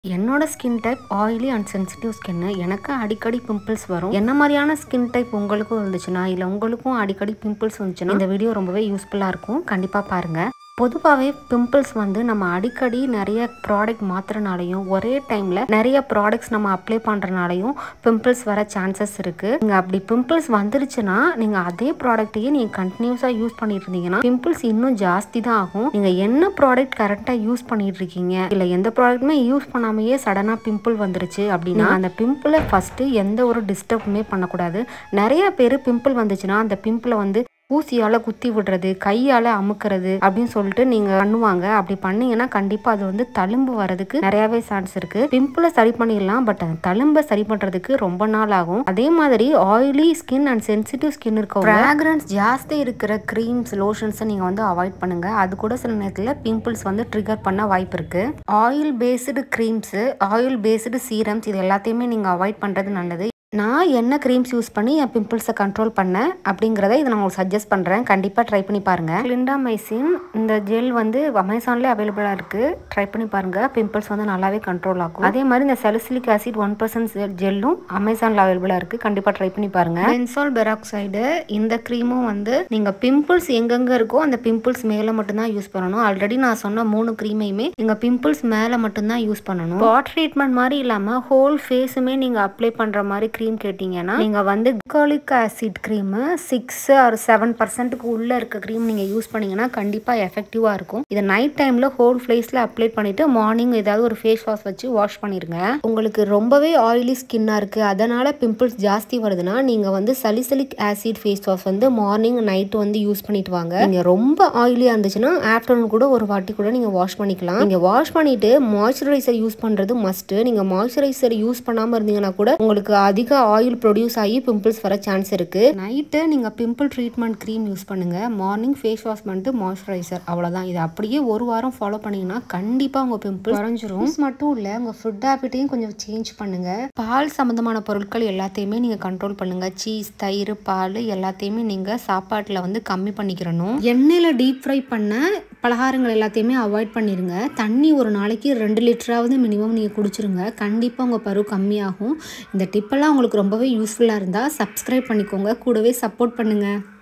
என்னோட skin type oily and sensitive ஸ்கின்னு எனக்கு அடிக்கடி பிம்பிள்ஸ் வரும் என்ன மாதிரியான ஸ்கின் டைப் உங்களுக்கும் இருந்துச்சுன்னா இல்லை உங்களுக்கும் அடிக்கடி பிம்பிள்ஸ் வந்துச்சுன்னா இந்த வீடியோ ரொம்பவே யூஸ்ஃபுல்லாக இருக்கும் கண்டிப்பாக பாருங்கள் பொதுவாகவே பிம்பிள்ஸ் வந்து நம்ம அடிக்கடி நிறைய ப்ராடக்ட் மாத்துறனாலையும் ஒரே டைமில் நிறைய ப்ராடக்ட்ஸ் நம்ம அப்ளை பண்ணுறனாலையும் பிம்பிள்ஸ் வர சான்சஸ் இருக்குது நீங்கள் அப்படி பிம்பிள்ஸ் வந்துருச்சுன்னா நீங்கள் அதே ப்ராடக்ட்டையே நீங்கள் கண்டினியூஸாக யூஸ் பண்ணிட்டு இருந்தீங்கன்னா பிம்பிள்ஸ் இன்னும் ஜாஸ்தி தான் ஆகும் நீங்கள் என்ன ப்ராடக்ட் கரெக்டாக யூஸ் பண்ணிட்டு இருக்கீங்க இல்லை எந்த ப்ராடக்ட்டுமே யூஸ் பண்ணாமையே சடனாக பிம்பிள் வந்துருச்சு அப்படின்னா அந்த பிம்பிளை ஃபஸ்ட்டு எந்த ஒரு டிஸ்டர்புமே பண்ணக்கூடாது நிறைய பேர் பிம்பிள் வந்துச்சுன்னா அந்த பிம்பிளை வந்து ஊசியால் குத்தி விடுறது கையால் அமுக்கிறது அப்படின்னு சொல்லிட்டு நீங்கள் பண்ணுவாங்க அப்படி பண்ணீங்கன்னா கண்டிப்பாக அது வந்து தழும்பு வரதுக்கு நிறையாவே சான்ஸ் இருக்குது பிம்பிளை சரி பண்ணிடலாம் பட் அந்த தழும்பை சரி பண்ணுறதுக்கு ரொம்ப நாள் ஆகும் அதே மாதிரி oily skin and sensitive skin இருக்க ஃப்ராக்ரன்ஸ் ஜாஸ்தி இருக்கிற க்ரீம்ஸ் லோஷன்ஸை நீங்கள் வந்து அவாய்ட் பண்ணுங்கள் அது கூட சில நேரத்தில் பிம்பிள்ஸ் வந்து ட்ரிகர் பண்ண வாய்ப்பு இருக்குது oil based creams oil based serums இது எல்லாத்தையுமே நீங்கள் அவாய்ட் பண்ணுறது நல்லது நான் என்ன க்ரீம்ஸ் யூஸ் பண்ணி என் பிம்பிள்ஸை கண்ட்ரோல் பண்ணேன் அப்படிங்கிறத இதை நான் உங்களுக்கு சஜஸ்ட் பண்ணுறேன் கண்டிப்பாக ட்ரை பண்ணி பாருங்கள் கிளிண்டாமைசின் இந்த ஜெல் வந்து அமேசான்லேயே அவைலபிளாக இருக்குது ட்ரை பண்ணி பாருங்கள் பிம்பிள்ஸ் வந்து நல்லாவே கண்ட்ரோல் ஆகும் அதே மாதிரி இந்த செலிசிலிக் ஆசிட் ஒன் பர்சன்ட் ஜெல்லும் அமேசானில் அவைலபிளாக இருக்குது கண்டிப்பாக ட்ரை பண்ணி பாருங்கள் பென்சால் பெராக்சைடு இந்த க்ரீமும் வந்து நீங்கள் பிம்பிள்ஸ் எங்கெங்கே இருக்கோ அந்த பிம்பிள்ஸ் மேலே மட்டும்தான் யூஸ் பண்ணணும் ஆல்ரெடி நான் சொன்ன மூணு க்ரீமையுமே நீங்கள் பிம்பிள்ஸ் மேலே மட்டும்தான் யூஸ் பண்ணணும் ஸ்பாட் ட்ரீட்மெண்ட் மாதிரி இல்லாமல் ஹோல் ஃபேஸுமே நீங்கள் அப்ளை பண்ணுற மாதிரி க்ரீம் கேட்டிங்கன்னா நீங்கள் வந்து glycolic acid cream six or seven பர்சன்ட்டுக்கு உள்ளே இருக்க க்ரீம் நீங்கள் யூஸ் பண்ணீங்கன்னா கண்டிப்பாக எஃபெக்டிவாக இருக்கும் இதை நைட் டைமில் ஹோல் ஃபேஸில் அப்ளை பண்ணிவிட்டு மார்னிங் ஏதாவது ஒரு ஃபேஸ் வாஷ் வச்சு வாஷ் பண்ணிடுங்க உங்களுக்கு ரொம்பவே ஆயிலி ஸ்கின்னாக இருக்குது அதனால் பிம்பிள்ஸ் ஜாஸ்தி வருதுன்னா நீங்கள் வந்து சலிசலிக் ஆசிட் ஃபேஸ் வாஷ் வந்து மார்னிங் நைட்டு வந்து யூஸ் பண்ணிட்டு வாங்க நீங்கள் ரொம்ப ஆயிலியாக இருந்துச்சுன்னா ஆஃப்டர்நூன் கூட ஒரு வாட்டி கூட நீங்கள் வாஷ் பண்ணிக்கலாம் நீங்கள் வாஷ் பண்ணிவிட்டு மாய்ஸ்சரைசர் யூஸ் பண்ணுறது மஸ்ட்டு நீங்கள் மாய்ஸ்சரைசர் யூஸ் பண்ணாமல் இருந்தீங்கன்னா கூட உங்களுக்கு அதிக ஆயில் ப்ரொடியூஸ் ஆகி பிம்பிள்ஸ் வர சான்ஸ் இருக்கு நைட்டு நீங்கள் பிம்பிள் ட்ரீட்மெண்ட் க்ரீம் யூஸ் பண்ணுங்க மார்னிங் ஃபேஸ் வாஷ் பண்ணிட்டு மாய்ஸ்சரைசர் அவ்வளோதான் இது அப்படியே ஒரு வாரம் ஃபாலோ பண்ணீங்கன்னா கண்டிப்பாக உங்கள் பிம்பிள் குறைஞ்சிரும் மட்டும் இல்லை உங்கள் ஃபுட் ஹேபிட்டையும் கொஞ்சம் சேஞ்ச் பண்ணுங்க பால் சம்மந்தமான பொருட்கள் எல்லாத்தையுமே நீங்கள் கண்ட்ரோல் பண்ணுங்க சீஸ் தயிர் பால் எல்லாத்தையுமே நீங்கள் சாப்பாட்டில் வந்து கம்மி பண்ணிக்கிறணும் எண்ணெயில் டீப் ஃப்ரை பண்ண பலகாரங்கள் எல்லாத்தையுமே அவாய்ட் பண்ணிடுங்க தண்ணி ஒரு நாளைக்கு ரெண்டு லிட்டராவது மினிமம் நீங்கள் குடிச்சிருங்க கண்டிப்பாக உங்கள் பருவ கம்மியாகும் இந்த டிப்பெல்லாம் உங்களுக்கு ரொம்பவே யூஸ்ஃபுல்லாக இருந்தால் சப்ஸ்கிரைப் பண்ணிக்கோங்க கூடவே சப்போர்ட் பண்ணுங்கள்